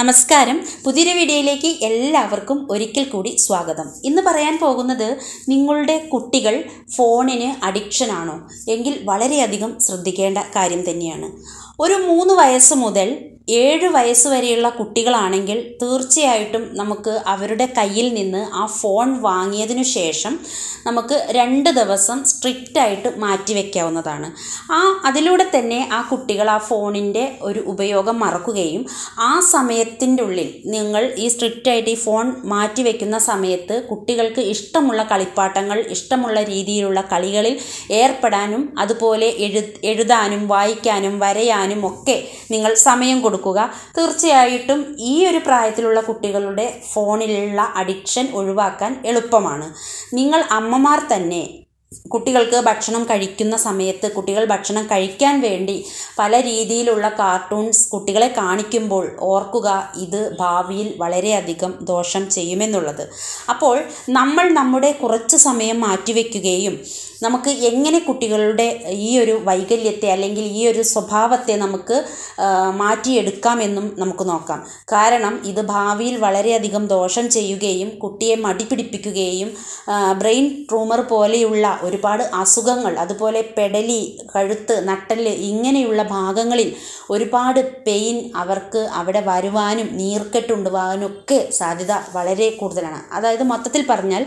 നമസ്കാരം പുതിയൊരു വീഡിയോയിലേക്ക് എല്ലാവർക്കും ഒരിക്കൽ കൂടി സ്വാഗതം ഇന്ന് പറയാൻ പോകുന്നത് നിങ്ങളുടെ കുട്ടികൾ ഫോണിന് അഡിക്ഷൻ ആണോ എങ്കിൽ വളരെയധികം ശ്രദ്ധിക്കേണ്ട കാര്യം തന്നെയാണ് ഒരു മൂന്ന് വയസ്സ് മുതൽ ഏഴ് വയസ്സ് വരെയുള്ള കുട്ടികളാണെങ്കിൽ തീർച്ചയായിട്ടും നമുക്ക് അവരുടെ കയ്യിൽ നിന്ന് ആ ഫോൺ വാങ്ങിയതിനു ശേഷം നമുക്ക് രണ്ട് ദിവസം സ്ട്രിക്റ്റ് ആയിട്ട് മാറ്റി വയ്ക്കാവുന്നതാണ് ആ അതിലൂടെ തന്നെ ആ കുട്ടികൾ ആ ഫോണിൻ്റെ ഒരു ഉപയോഗം മറക്കുകയും ആ സമയത്തിൻ്റെ ഉള്ളിൽ നിങ്ങൾ ഈ സ്ട്രിക്റ്റ് ആയിട്ട് ഈ ഫോൺ മാറ്റി വയ്ക്കുന്ന സമയത്ത് കുട്ടികൾക്ക് ഇഷ്ടമുള്ള കളിപ്പാട്ടങ്ങൾ ഇഷ്ടമുള്ള രീതിയിലുള്ള കളികളിൽ ഏർപ്പെടാനും അതുപോലെ എഴു എഴുതാനും വായിക്കാനും വരയാനും ഒക്കെ നിങ്ങൾ സമയം കൊടുക്കുക തീർച്ചയായിട്ടും ഈ ഒരു പ്രായത്തിലുള്ള കുട്ടികളുടെ ഫോണിലുള്ള അഡിക്ഷൻ ഒഴിവാക്കാൻ എളുപ്പമാണ് നിങ്ങൾ അമ്മമാർ തന്നെ കുട്ടികൾക്ക് ഭക്ഷണം കഴിക്കുന്ന സമയത്ത് കുട്ടികൾ ഭക്ഷണം കഴിക്കാൻ വേണ്ടി പല രീതിയിലുള്ള കാർട്ടൂൺസ് കുട്ടികളെ കാണിക്കുമ്പോൾ ഓർക്കുക ഇത് ഭാവിയിൽ വളരെയധികം ദോഷം ചെയ്യുമെന്നുള്ളത് അപ്പോൾ നമ്മൾ നമ്മുടെ കുറച്ച് സമയം മാറ്റിവെക്കുകയും നമുക്ക് എങ്ങനെ കുട്ടികളുടെ ഈ ഒരു വൈകല്യത്തെ അല്ലെങ്കിൽ ഈ ഒരു സ്വഭാവത്തെ നമുക്ക് ആ, മാറ്റിയെടുക്കാമെന്നും നമുക്ക് നോക്കാം കാരണം ഇത് ഭാവിയിൽ വളരെയധികം ദോഷം ചെയ്യുകയും കുട്ടിയെ മടിപിടിപ്പിക്കുകയും ബ്രെയിൻ ട്രൂമർ പോലെയുള്ള ഒരുപാട് അസുഖങ്ങൾ അതുപോലെ പെടലി കഴുത്ത് നട്ടല് ഇങ്ങനെയുള്ള ഭാഗങ്ങളിൽ ഒരുപാട് പെയിൻ അവർക്ക് അവിടെ വരുവാനും നീർക്കെട്ടുണ്ടാവാനും ഒക്കെ സാധ്യത വളരെ കൂടുതലാണ് അതായത് മൊത്തത്തിൽ പറഞ്ഞാൽ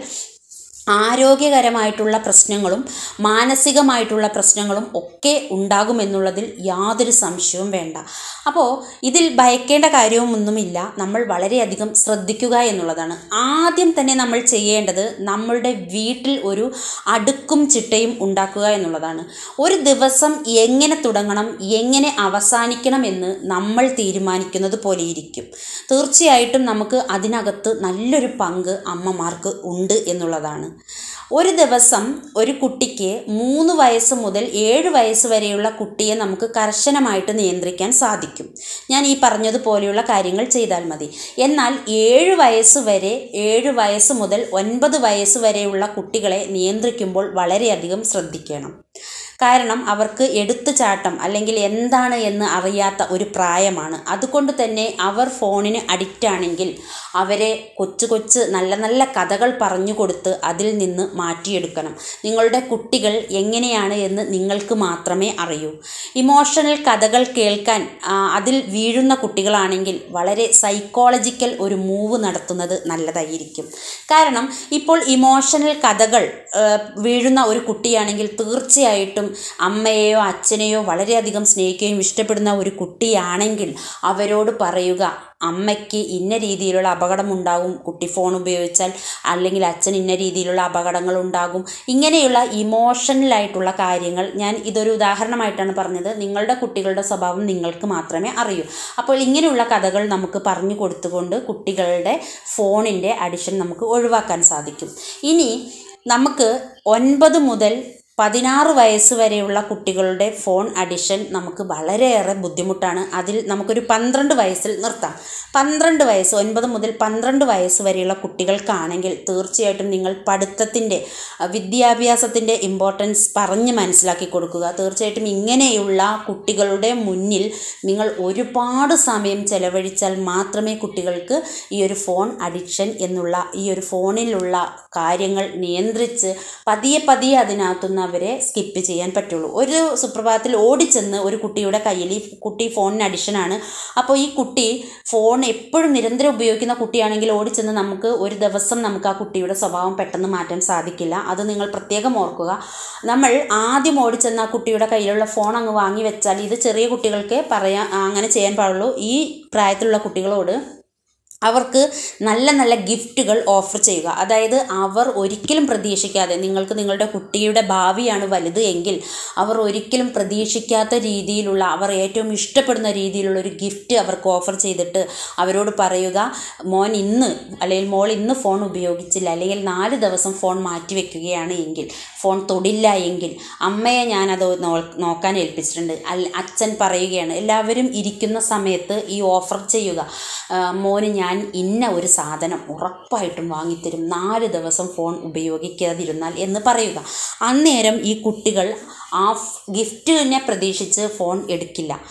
ആരോഗ്യകരമായിട്ടുള്ള പ്രശ്നങ്ങളും മാനസികമായിട്ടുള്ള പ്രശ്നങ്ങളും ഒക്കെ ഉണ്ടാകുമെന്നുള്ളതിൽ യാതൊരു സംശയവും വേണ്ട അപ്പോൾ ഇതിൽ ഭയക്കേണ്ട കാര്യവുമൊന്നുമില്ല നമ്മൾ വളരെയധികം ശ്രദ്ധിക്കുക എന്നുള്ളതാണ് ആദ്യം തന്നെ നമ്മൾ ചെയ്യേണ്ടത് നമ്മളുടെ വീട്ടിൽ ഒരു അടുക്കും ചിട്ടയും ഉണ്ടാക്കുക എന്നുള്ളതാണ് ഒരു ദിവസം എങ്ങനെ തുടങ്ങണം എങ്ങനെ അവസാനിക്കണം എന്ന് നമ്മൾ തീരുമാനിക്കുന്നത് പോലെ ഇരിക്കും തീർച്ചയായിട്ടും നമുക്ക് അതിനകത്ത് നല്ലൊരു പങ്ക് അമ്മമാർക്ക് ഉണ്ട് എന്നുള്ളതാണ് ഒരു ദിവസം ഒരു കുട്ടിക്ക് മൂന്ന് വയസ്സ് മുതൽ ഏഴ് വയസ്സ് വരെയുള്ള കുട്ടിയെ നമുക്ക് കർശനമായിട്ട് നിയന്ത്രിക്കാൻ സാധിക്കും ഞാൻ ഈ പറഞ്ഞതുപോലെയുള്ള കാര്യങ്ങൾ ചെയ്താൽ മതി എന്നാൽ ഏഴ് വയസ്സ് വരെ ഏഴ് വയസ്സ് മുതൽ ഒൻപത് വയസ്സ് വരെയുള്ള കുട്ടികളെ നിയന്ത്രിക്കുമ്പോൾ വളരെയധികം ശ്രദ്ധിക്കണം കാരണം അവർക്ക് എടുത്തുചാട്ടം അല്ലെങ്കിൽ എന്താണ് എന്ന് അറിയാത്ത ഒരു പ്രായമാണ് അതുകൊണ്ട് തന്നെ അവർ ഫോണിന് അഡിക്റ്റ് ആണെങ്കിൽ അവരെ കൊച്ചു കൊച്ച് നല്ല നല്ല കഥകൾ പറഞ്ഞു കൊടുത്ത് അതിൽ നിന്ന് മാറ്റിയെടുക്കണം നിങ്ങളുടെ കുട്ടികൾ എങ്ങനെയാണ് എന്ന് നിങ്ങൾക്ക് മാത്രമേ അറിയൂ ഇമോഷണൽ കഥകൾ കേൾക്കാൻ ആ, അതിൽ വീഴുന്ന കുട്ടികളാണെങ്കിൽ വളരെ സൈക്കോളജിക്കൽ ഒരു മൂവ് നടത്തുന്നത് നല്ലതായിരിക്കും കാരണം ഇപ്പോൾ ഇമോഷണൽ കഥകൾ ആ, വീഴുന്ന ഒരു കുട്ടിയാണെങ്കിൽ തീർച്ചയായിട്ടും അമ്മയെയോ അച്ഛനെയോ വളരെയധികം സ്നേഹിക്കുകയും ഇഷ്ടപ്പെടുന്ന ഒരു കുട്ടിയാണെങ്കിൽ അവരോട് പറയുക അമ്മയ്ക്ക് ഇന്ന രീതിയിലുള്ള അപകടം ഉണ്ടാകും കുട്ടി ഫോൺ ഉപയോഗിച്ചാൽ അല്ലെങ്കിൽ അച്ഛൻ ഇന്ന രീതിയിലുള്ള അപകടങ്ങൾ ഉണ്ടാകും ഇങ്ങനെയുള്ള ഇമോഷണലായിട്ടുള്ള കാര്യങ്ങൾ ഞാൻ ഇതൊരു ഉദാഹരണമായിട്ടാണ് പറഞ്ഞത് നിങ്ങളുടെ കുട്ടികളുടെ സ്വഭാവം നിങ്ങൾക്ക് മാത്രമേ അറിയൂ അപ്പോൾ ഇങ്ങനെയുള്ള കഥകൾ നമുക്ക് പറഞ്ഞു കൊടുത്തുകൊണ്ട് കുട്ടികളുടെ ഫോണിൻ്റെ അഡിഷൻ നമുക്ക് ഒഴിവാക്കാൻ സാധിക്കും ഇനി നമുക്ക് ഒൻപത് മുതൽ പതിനാറ് വയസ്സ് വരെയുള്ള കുട്ടികളുടെ ഫോൺ അഡിഷൻ നമുക്ക് വളരെയേറെ ബുദ്ധിമുട്ടാണ് അതിൽ നമുക്കൊരു പന്ത്രണ്ട് വയസ്സിൽ നിർത്താം പന്ത്രണ്ട് വയസ്സ് ഒൻപത് മുതൽ പന്ത്രണ്ട് വയസ്സ് വരെയുള്ള കുട്ടികൾക്കാണെങ്കിൽ തീർച്ചയായിട്ടും നിങ്ങൾ പഠിത്തത്തിൻ്റെ അഹ് വിദ്യാഭ്യാസത്തിൻ്റെ ഇമ്പോർട്ടൻസ് പറഞ്ഞ് മനസ്സിലാക്കി കൊടുക്കുക തീർച്ചയായിട്ടും ഇങ്ങനെയുള്ള കുട്ടികളുടെ മുന്നിൽ നിങ്ങൾ ഒരുപാട് സമയം ചെലവഴിച്ചാൽ മാത്രമേ കുട്ടികൾക്ക് ഈ ഒരു ഫോൺ അഡിക്ഷൻ എന്നുള്ള ഈ ഒരു ഫോണിലുള്ള കാര്യങ്ങൾ നിയന്ത്രിച്ച് പതിയെ പതിയെ അതിനകത്തുനിന്ന് അവരെ സ്കിപ്പ് ചെയ്യാൻ പറ്റുള്ളൂ ഒരു സുപ്രഭാതത്തിൽ ഓടിച്ചെന്ന് ഒരു കുട്ടിയുടെ കയ്യിൽ ഈ കുട്ടി ഫോണിന് അഡിഷനാണ് അപ്പോൾ ഈ കുട്ടി ഫോൺ എപ്പോഴും നിരന്തരം ഉപയോഗിക്കുന്ന കുട്ടിയാണെങ്കിൽ ഓടിച്ചെന്ന് നമുക്ക് ഒരു ദിവസം നമുക്ക് ആ കുട്ടിയുടെ സ്വഭാവം പെട്ടെന്ന് മാറ്റാൻ സാധിക്കില്ല അത് നിങ്ങൾ പ്രത്യേകം ഓർക്കുക നമ്മൾ ആദ്യം ഓടിച്ചെന്ന് ആ കുട്ടിയുടെ കയ്യിലുള്ള ഫോൺ അങ്ങ് വാങ്ങി വെച്ചാൽ ഇത് ചെറിയ കുട്ടികൾക്ക് പറയാൻ അങ്ങനെ ചെയ്യാൻ പാടുള്ളൂ ഈ പ്രായത്തിലുള്ള കുട്ടികളോട് അവർക്ക് നല്ല നല്ല ഗിഫ്റ്റുകൾ ഓഫർ ചെയ്യുക അതായത് അവർ ഒരിക്കലും പ്രതീക്ഷിക്കാതെ നിങ്ങൾക്ക് നിങ്ങളുടെ കുട്ടിയുടെ ഭാവിയാണ് വലുത് എങ്കിൽ അവർ ഒരിക്കലും പ്രതീക്ഷിക്കാത്ത രീതിയിലുള്ള അവർ ഏറ്റവും ഇഷ്ടപ്പെടുന്ന രീതിയിലുള്ള ഒരു ഗിഫ്റ്റ് അവർക്ക് ഓഫർ ചെയ്തിട്ട് അവരോട് പറയുക മോൻ ഇന്ന് അല്ലെങ്കിൽ മോൾ ഇന്ന് ഫോൺ ഉപയോഗിച്ചില്ല അല്ലെങ്കിൽ നാല് ദിവസം ഫോൺ മാറ്റി വെക്കുകയാണ് എങ്കിൽ ഫോൺ തൊടില്ല എങ്കിൽ അമ്മയെ ഞാനത് നോ- നോക്കാൻ ഏൽപ്പിച്ചിട്ടുണ്ട് അല്ല അച്ഛൻ പറയുകയാണ് എല്ലാവരും ഇരിക്കുന്ന സമയത്ത് ഈ ഓഫർ ചെയ്യുക ആ, മോന് ഞാൻ ഇന്ന ഒരു സാധനം ഉറപ്പായിട്ടും വാങ്ങിത്തരും നാല് ദിവസം ഫോൺ ഉപയോഗിക്കാതിരുന്നാൽ എന്ന് പറയുക അന്നേരം ഈ കുട്ടികൾ ആ ഗിഫ്റ്റിനെ പ്രതീക്ഷിച്ച് ഫോൺ എടുക്കില്ല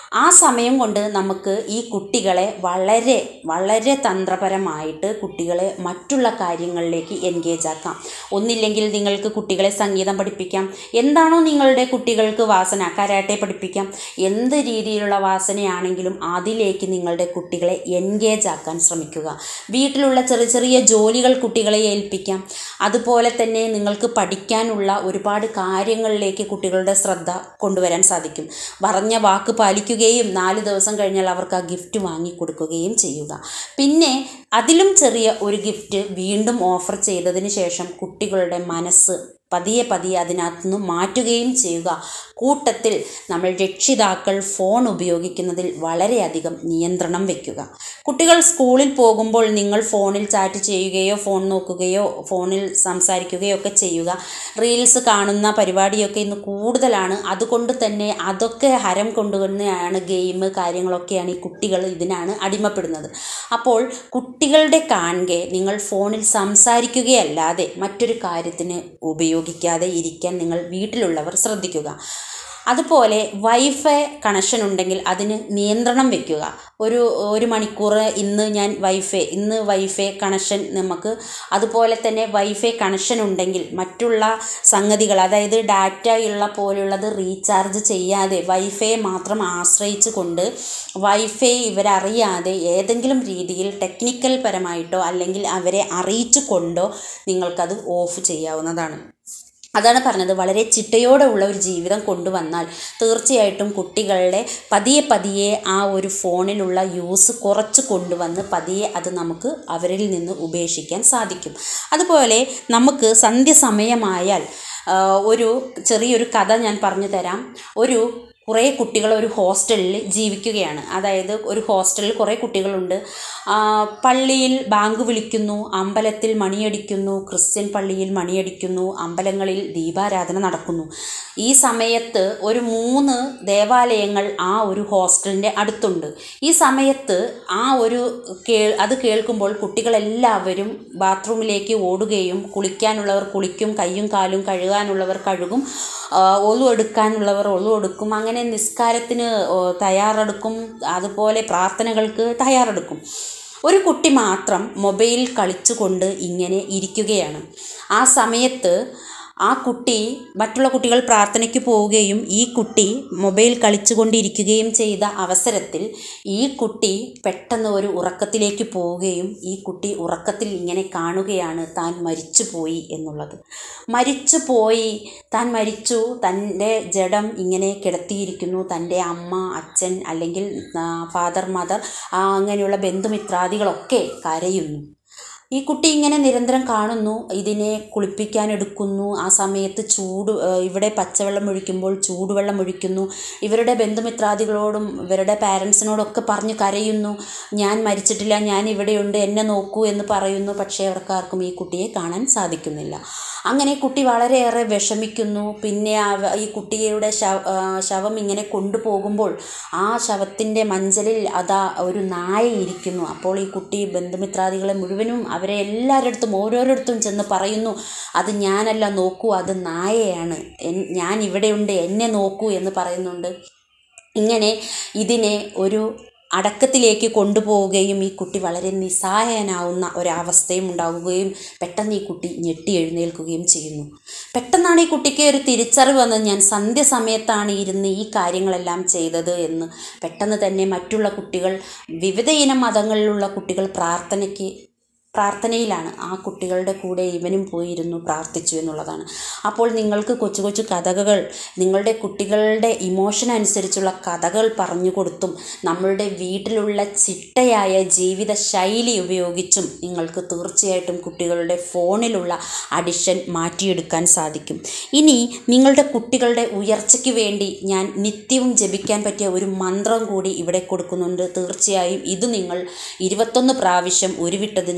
ആ സമയം കൊണ്ട് നമുക്ക് ഈ കുട്ടികളെ വളരെ വളരെ തന്ത്രപരമായിട്ട് കുട്ടികളെ മറ്റുള്ള കാര്യങ്ങളിലേക്ക് എൻഗേജ് ആക്കാം ഒന്നില്ലെങ്കിൽ നിങ്ങൾക്ക് കുട്ടികളെ സംഗീതം പഠിപ്പിക്കാം എന്താണോ നിങ്ങളുടെ കുട്ടികൾക്ക് വാസന കരാട്ടെ പഠിപ്പിക്കാം എന്ത് രീതിയിലുള്ള വാസനയാണെങ്കിലും അതിലേക്ക് നിങ്ങളുടെ കുട്ടികളെ എൻഗേജ് ആക്കാൻ ശ്രമിക്കുക വീട്ടിലുള്ള ചെറിയ ചെറിയ ജോലികൾ കുട്ടികളെ ഏൽപ്പിക്കാം അതുപോലെ തന്നെ നിങ്ങൾക്ക് പഠിക്കാനുള്ള ഒരുപാട് കാര്യങ്ങളിലേക്ക് കുട്ടികളുടെ ശ്രദ്ധ കൊണ്ടുവരാൻ സാധിക്കും പറഞ്ഞ വാക്ക് പാലിക്കുകയും നാല് ദിവസം കഴിഞ്ഞാൽ അവർക്ക് ആ ഗിഫ്റ്റ് വാങ്ങിക്കൊടുക്കുകയും ചെയ്യുക പിന്നെ അതിലും ചെറിയ ഒരു ഗിഫ്റ്റ് വീണ്ടും ഓഫർ ചെയ്തതിന് ശേഷം കുട്ടികളുടെ മനസ്സ് പതിയെ പതിയെ അതിനകത്ത് നിന്ന് മാറ്റുകയും ചെയ്യുക കൂട്ടത്തിൽ നമ്മൾ രക്ഷിതാക്കൾ ഫോൺ ഉപയോഗിക്കുന്നതിൽ വളരെയധികം നിയന്ത്രണം വയ്ക്കുക കുട്ടികൾ സ്കൂളിൽ പോകുമ്പോൾ നിങ്ങൾ ഫോണിൽ ചാറ്റ് ചെയ്യുകയോ ഫോൺ നോക്കുകയോ ഫോണിൽ സംസാരിക്കുകയോ ഒക്കെ ചെയ്യുക റീൽസ് കാണുന്ന പരിപാടിയൊക്കെ ഇന്ന് കൂടുതലാണ് അതുകൊണ്ട് തന്നെ അതൊക്കെ ഹരം കൊണ്ടുവന്നെയാണ് ഗെയിം കാര്യങ്ങളൊക്കെയാണ് ഈ കുട്ടികൾ ഇതിനാണ് അടിമപ്പെടുന്നത് അപ്പോൾ കുട്ടികളുടെ കാണുകെ നിങ്ങൾ ഫോണിൽ സംസാരിക്കുകയല്ലാതെ മറ്റൊരു കാര്യത്തിന് ഉപയോഗിക്കാതെ ഇരിക്കാൻ നിങ്ങൾ വീട്ടിലുള്ളവർ ശ്രദ്ധിക്കുക അതുപോലെ വൈഫൈ കണക്ഷൻ ഉണ്ടെങ്കിൽ അതിന് നിയന്ത്രണം വെക്കുക ഒരു ഒരു മണിക്കൂർ ഇന്ന് ഞാൻ വൈഫൈ ഇന്ന് വൈഫൈ കണക്ഷൻ നമുക്ക് അതുപോലെ തന്നെ വൈഫൈ കണക്ഷൻ ഉണ്ടെങ്കിൽ മറ്റുള്ള സംഗതികൾ അതായത് ഡാറ്റ ഉള്ള പോലുള്ളത് റീചാർജ് ചെയ്യാതെ വൈഫൈ മാത്രം ആശ്രയിച്ച് കൊണ്ട് വൈഫൈ ഇവരറിയാതെ ഏതെങ്കിലും രീതിയിൽ ടെക്നിക്കൽ പരമായിട്ടോ അല്ലെങ്കിൽ അവരെ അറിയിച്ചു കൊണ്ടോ നിങ്ങൾക്കത് ഓഫ് ചെയ്യാവുന്നതാണ് അതാണ് പറഞ്ഞത് വളരെ ചിട്ടയോടെ ഉള്ള ഒരു ജീവിതം കൊണ്ടുവന്നാൽ തീർച്ചയായിട്ടും കുട്ടികളുടെ പതിയെ പതിയെ ആ ഒരു ഫോണിലുള്ള യൂസ് കുറച്ച് കൊണ്ടുവന്ന് പതിയെ അത് നമുക്ക് അവരിൽ നിന്ന് ഉപേക്ഷിക്കാൻ സാധിക്കും അതുപോലെ നമുക്ക് സന്ധ്യ സമയമായാൽ ആ, ഒരു ചെറിയൊരു കഥ ഞാൻ പറഞ്ഞു തരാം ഒരു കുറേ കുട്ടികൾ ഒരു ഹോസ്റ്റലിൽ ജീവിക്കുകയാണ് അതായത് ഒരു ഹോസ്റ്റലിൽ കുറേ കുട്ടികളുണ്ട് ആ, പള്ളിയിൽ ബാങ്ക് വിളിക്കുന്നു അമ്പലത്തിൽ മണിയടിക്കുന്നു ക്രിസ്ത്യൻ പള്ളിയിൽ മണിയടിക്കുന്നു അമ്പലങ്ങളിൽ ദീപാരാധന നടക്കുന്നു ഈ സമയത്ത് ഒരു മൂന്ന് ദേവാലയങ്ങൾ ആ ഒരു ഹോസ്റ്റലിൻ്റെ അടുത്തുണ്ട് ഈ സമയത്ത് ആ ഒരു കേ അത് കേൾക്കുമ്പോൾ കുട്ടികളെല്ലാവരും ബാത്റൂമിലേക്ക് ഓടുകയും കുളിക്കാനുള്ളവർ കുളിക്കും കയ്യും കാലും കഴുകാനുള്ളവർ കഴുകും ആ, ഒളു എടുക്കാനുള്ളവർ ഒളു എടുക്കും അങ്ങനെ നിസ്കാരത്തിന് ഓ, തയ്യാറെടുക്കും അതുപോലെ പ്രാർത്ഥനകൾക്ക് തയ്യാറെടുക്കും ഒരു കുട്ടി മാത്രം മൊബൈൽ കളിച്ചുകൊണ്ട് ഇങ്ങനെ ഇരിക്കുകയാണ് ആ സമയത്ത് ആ കുട്ടി മറ്റുള്ള കുട്ടികൾ പ്രാർത്ഥനയ്ക്ക് പോവുകയും ഈ കുട്ടി മൊബൈൽ കളിച്ചുകൊണ്ടിരിക്കുകയും ചെയ്ത അവസരത്തിൽ ഈ കുട്ടി പെട്ടെന്ന് ഒരു ഉറക്കത്തിലേക്ക് പോവുകയും ഈ കുട്ടി ഉറക്കത്തിൽ ഇങ്ങനെ കാണുകയാണ് താൻ മരിച്ചുപോയി എന്നുള്ളത് മരിച്ചുപോയി താൻ മരിച്ചു തൻ്റെ ജഡം ഇങ്ങനെ കിടത്തിയിരിക്കുന്നു തൻ്റെ അമ്മ അച്ഛൻ അല്ലെങ്കിൽ ഫാദർ മദർ അങ്ങനെയുള്ള ബന്ധുമിത്രാദികളൊക്കെ കരയുന്നു ഈ കുട്ടി ഇങ്ങനെ നിരന്തരം കാണുന്നു ഇതിനെ കുളിപ്പിക്കാൻ എടുക്കുന്നു ആ സമയത്ത് ചൂട് ഏഹ് ഇവിടെ പച്ചവെള്ളം ഒഴിക്കുമ്പോൾ ചൂടുവെള്ളം ഒഴിക്കുന്നു ഇവരുടെ ബന്ധുമിത്രാദികളോടും ഇവരുടെ പാരൻസിനോടൊക്കെ പറഞ്ഞു കരയുന്നു ഞാൻ മരിച്ചിട്ടില്ല ഞാൻ ഇവിടെയുണ്ട് എന്നെ നോക്കൂ എന്ന് പറയുന്നു പക്ഷേ അവർക്കാർക്കും ഈ കുട്ടിയെ കാണാൻ സാധിക്കുന്നില്ല അങ്ങനെ കുട്ടി വളരെയേറെ വിഷമിക്കുന്നു പിന്നെ അവ- ഈ കുട്ടിയുടെ ശവ ആ, ശവം ഇങ്ങനെ കൊണ്ടുപോകുമ്പോൾ ആ ശവത്തിൻ്റെ മഞ്ചലിൽ അതാ ഒരു നായ ഇരിക്കുന്നു അപ്പോൾ ഈ കുട്ടി ബന്ധുമിത്രാദികളെ മുഴുവനും അവരെ എല്ലാവരുടെ ഓരോരിടത്തും ചെന്ന് പറയുന്നു അത് ഞാനല്ല നോക്കൂ അത് നായയാണ് എൻ- ഞാൻ ഇവിടെയുണ്ട് എന്നെ നോക്കൂ എന്ന് പറയുന്നുണ്ട് ഇങ്ങനെ ഇതിനെ ഒരു അടക്കത്തിലേക്ക് കൊണ്ടുപോവുകയും ഈ കുട്ടി വളരെ നിസ്സഹായനാവുന്ന ഒരവസ്ഥയും ഉണ്ടാവുകയും പെട്ടെന്ന് ഈ കുട്ടി ഞെട്ടി എഴുന്നേൽക്കുകയും ചെയ്യുന്നു പെട്ടെന്നാണ് ഈ കുട്ടിക്ക് ഒരു തിരിച്ചറിവ് വന്നത് ഞാൻ സന്ധ്യ സമയത്താണ് ഇരുന്ന് ഈ കാര്യങ്ങളെല്ലാം ചെയ്തത് എന്ന് പെട്ടെന്ന് തന്നെ മറ്റുള്ള കുട്ടികൾ വിവിധ ഇനം മതങ്ങളിലുള്ള കുട്ടികൾ പ്രാർത്ഥനയ്ക്ക് പ്രാർത്ഥനയിലാണ് ആ കുട്ടികളുടെ കൂടെ ഇവനും പോയിരുന്നു പ്രാർത്ഥിച്ചു എന്നുള്ളതാണ് അപ്പോൾ നിങ്ങൾക്ക് കൊച്ചു കൊച്ചു കഥകൾ നിങ്ങളുടെ കുട്ടികളുടെ ഇമോഷൻ അനുസരിച്ചുള്ള കഥകൾ പറഞ്ഞു കൊടുത്തും നമ്മളുടെ വീട്ടിലുള്ള ചിട്ടയായ ജീവിത ശൈലി ഉപയോഗിച്ചും നിങ്ങൾക്ക് തീർച്ചയായിട്ടും കുട്ടികളുടെ ഫോണിലുള്ള അഡിഷൻ മാറ്റിയെടുക്കാൻ സാധിക്കും ഇനി നിങ്ങളുടെ കുട്ടികളുടെ ഉയർച്ചയ്ക്ക് വേണ്ടി ഞാൻ നിത്യവും ജപിക്കാൻ പറ്റിയ ഒരു മന്ത്രം കൂടി ഇവിടെ കൊടുക്കുന്നുണ്ട് തീർച്ചയായും ഇത് നിങ്ങൾ ഇരുപത്തൊന്ന് പ്രാവശ്യം ഉരുവിട്ടതിന് ശേഷം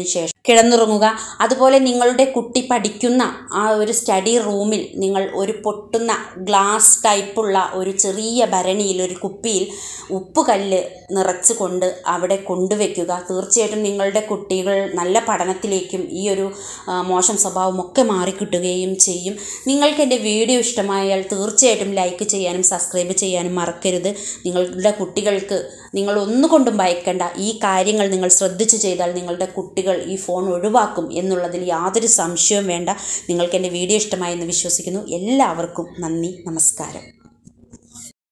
കിടന്നുറങ്ങുക അതുപോലെ നിങ്ങളുടെ കുട്ടി പഠിക്കുന്ന ആ ഒരു സ്റ്റഡി റൂമിൽ നിങ്ങൾ ഒരു പൊട്ടുന്ന ഗ്ലാസ് ടൈപ്പുള്ള ഒരു ചെറിയ ഭരണിയിൽ ഒരു കുപ്പിയിൽ ഉപ്പുകല്ല് നിറച്ച് കൊണ്ട് അവിടെ കൊണ്ടുവയ്ക്കുക തീർച്ചയായിട്ടും നിങ്ങളുടെ കുട്ടികൾ നല്ല പഠനത്തിലേക്കും ഈ ഒരു ആ, മോശം സ്വഭാവമൊക്കെ മാറിക്കിട്ടുകയും ചെയ്യും നിങ്ങൾക്ക് എൻ്റെ വീഡിയോ ഇഷ്ടമായാൽ തീർച്ചയായിട്ടും ലൈക്ക് ചെയ്യാനും സബ്സ്ക്രൈബ് ചെയ്യാനും മറക്കരുത് നിങ്ങളുടെ കുട്ടികൾക്ക് നിങ്ങൾ ഒന്നുകൊണ്ടും ഭയക്കേണ്ട ഈ കാര്യങ്ങൾ നിങ്ങൾ ശ്രദ്ധിച്ചു ചെയ്താൽ നിങ്ങളുടെ കുട്ടികൾ ഈ ഫോൺ ഒഴിവാക്കും എന്നുള്ളതിൽ യാതൊരു സംശയവും വേണ്ട നിങ്ങൾക്ക് എൻ്റെ വീഡിയോ ഇഷ്ടമായെന്ന് വിശ്വസിക്കുന്നു എല്ലാവർക്കും നന്ദി നമസ്കാരം